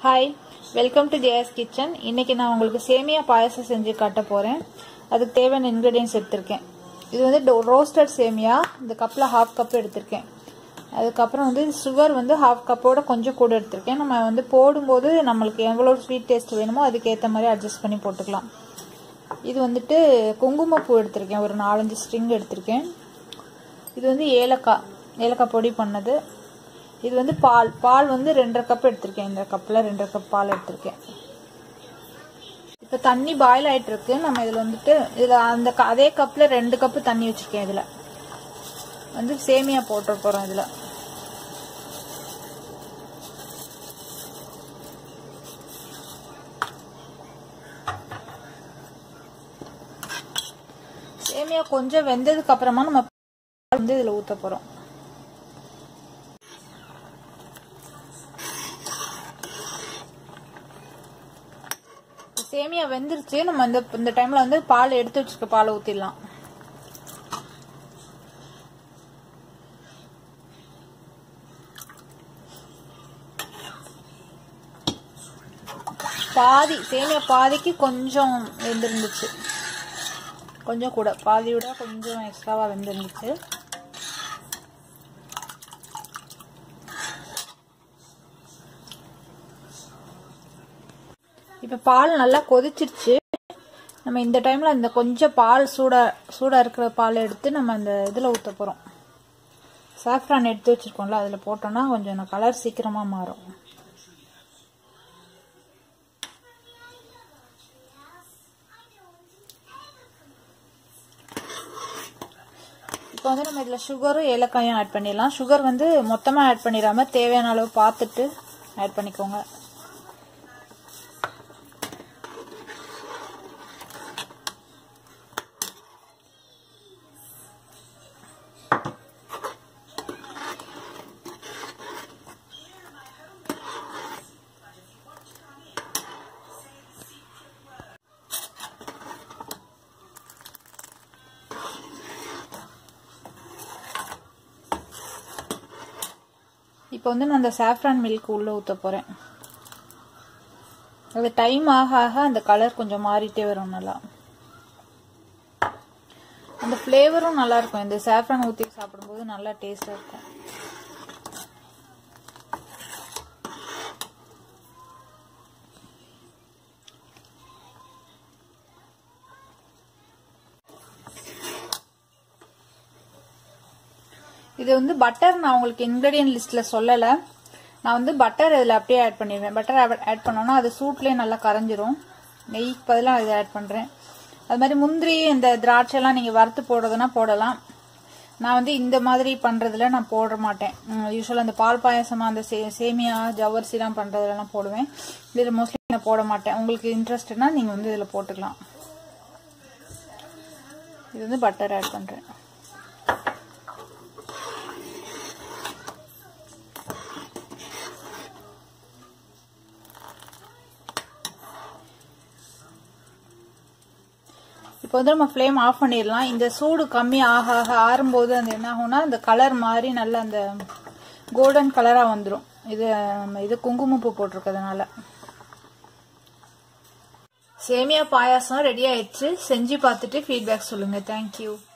hi welcome to JS kitchen இன்னைக்கு நான் உங்களுக்கு சேமியா பாயாசம் செஞ்சு காட்ட போகிறேன் அதுக்கு தேவையான இன்க்ரீடியன்ஸ் எடுத்திருக்கேன் இது வந்து ரோஸ்டட் சேமியா இந்த கப்பில் ஹாஃப் கப் எடுத்திருக்கேன் அதுக்கப்புறம் வந்து சுகர் வந்து ஹாஃப் கப்போட கொஞ்சம் கூட எடுத்திருக்கேன் நம்ம வந்து போடும்போது நம்மளுக்கு எவ்வளோ ஸ்வீட் டேஸ்ட் வேணுமோ அதுக்கேற்ற மாதிரி அட்ஜஸ்ட் பண்ணி போட்டுக்கலாம் இது வந்துட்டு குங்குமப்பூ எடுத்திருக்கேன் ஒரு நாலஞ்சு ஸ்ட்ரிங் எடுத்திருக்கேன் இது வந்து ஏலக்காய் ஏலக்காய் பொடி பண்ணது இது வந்து பால் பால் வந்து ரெண்டரை கப் எடுத்திருக்கேன் இந்த கப்பில் ரெண்டரை கப் பால் எடுத்திருக்கேன் இப்போ தண்ணி பாயில் ஆயிட்டு இருக்கு நம்ம இதில் வந்துட்டு இதில் அந்த அதே கப்பில் ரெண்டு கப்பு தண்ணி வச்சுருக்கேன் இதில் வந்து சேமியா போட்டு போகிறோம் இதில் சேமியா கொஞ்சம் வெந்ததுக்கு அப்புறமா நம்ம வந்து இதில் ஊற்ற போகிறோம் சேமியா வெந்துருச்சு நம்ம இந்த இந்த டைம்ல வந்து பால் எடுத்து வச்சிருக்க பால் ஊத்திடலாம் பாதி சேமியா பாதிக்கு கொஞ்சம் வெந்திருந்துச்சு கொஞ்சம் கூட பாதி விட கொஞ்சம் எக்ஸ்ட்ராவா வெந்திருந்துச்சு இப்போ பால் நல்லா கொதிச்சிருச்சு நம்ம இந்த டைமில் இந்த கொஞ்சம் பால் சூடாக சூடாக இருக்கிற பால் எடுத்து நம்ம அந்த இதில் ஊற்ற போகிறோம் சாஃப்ரான் எடுத்து வச்சுருக்கோம்ல அதில் போட்டோம்னா கொஞ்சம் கலர் சீக்கிரமாக மாறும் இப்போ வந்து நம்ம இதில் சுகரும் ஏலக்காயும் ஆட் பண்ணிடலாம் சுகர் வந்து மொத்தமாக ஆட் பண்ணிடாம தேவையான அளவு பார்த்துட்டு ஆட் பண்ணிக்கோங்க இப்போ வந்து நான் அந்த சாஃப்ரான் மில்க் உள்ளே ஊற்ற போகிறேன் அது டைம் ஆக ஆக அந்த கலர் கொஞ்சம் மாறிட்டே வரும் நல்லா அந்த ஃப்ளேவரும் நல்லா இருக்கும் இந்த சாஃப்ரான் ஊற்றி சாப்பிடும்போது நல்லா டேஸ்டாக இருக்கும் இது வந்து பட்டர் நான் உங்களுக்கு இன்கிரீடியன்ட் லிஸ்ட்ல சொல்லல நான் வந்து பட்டர் இதில் அப்படியே ஆட் பண்ணிடுவேன் பட்டர் ஆட் பண்ணோன்னா அது சூட்லேயே நல்லா கரைஞ்சிரும் நெய்க்கு பதிலாக இதை ஆட் பண்ணுறேன் அது மாதிரி முந்திரி இந்த திராட்சை எல்லாம் நீங்கள் வறுத்து போடுறதுனா போடலாம் நான் வந்து இந்த மாதிரி பண்ணுறதுல நான் போட மாட்டேன் யூஸ்வலாக அந்த பால் பாயசமா அந்த சே சேமியா ஜவ்வரிசிலாம் பண்ணுறதுலாம் போடுவேன் இதில் மோஸ்ட்லி நான் போட மாட்டேன் உங்களுக்கு இன்ட்ரெஸ்ட்னா நீங்கள் வந்து இதில் போட்டுக்கலாம் இது வந்து பட்டர் ஆட் பண்ணுறேன் இப்போ வந்து நம்ம ஃப்ளேம் ஆஃப் பண்ணிடலாம் இந்த சூடு கம்மி ஆக ஆக ஆறும்போது அந்த என்ன ஆகும்னா அந்த கலர் மாதிரி நல்ல அந்த கோல்டன் கலராக வந்துடும் இது இது குங்குமப்பூ போட்டிருக்கிறதுனால சேமியா பாயாசம் ரெடி ஆயிடுச்சு செஞ்சு பார்த்துட்டு ஃபீட்பேக் சொல்லுங்க தேங்க்யூ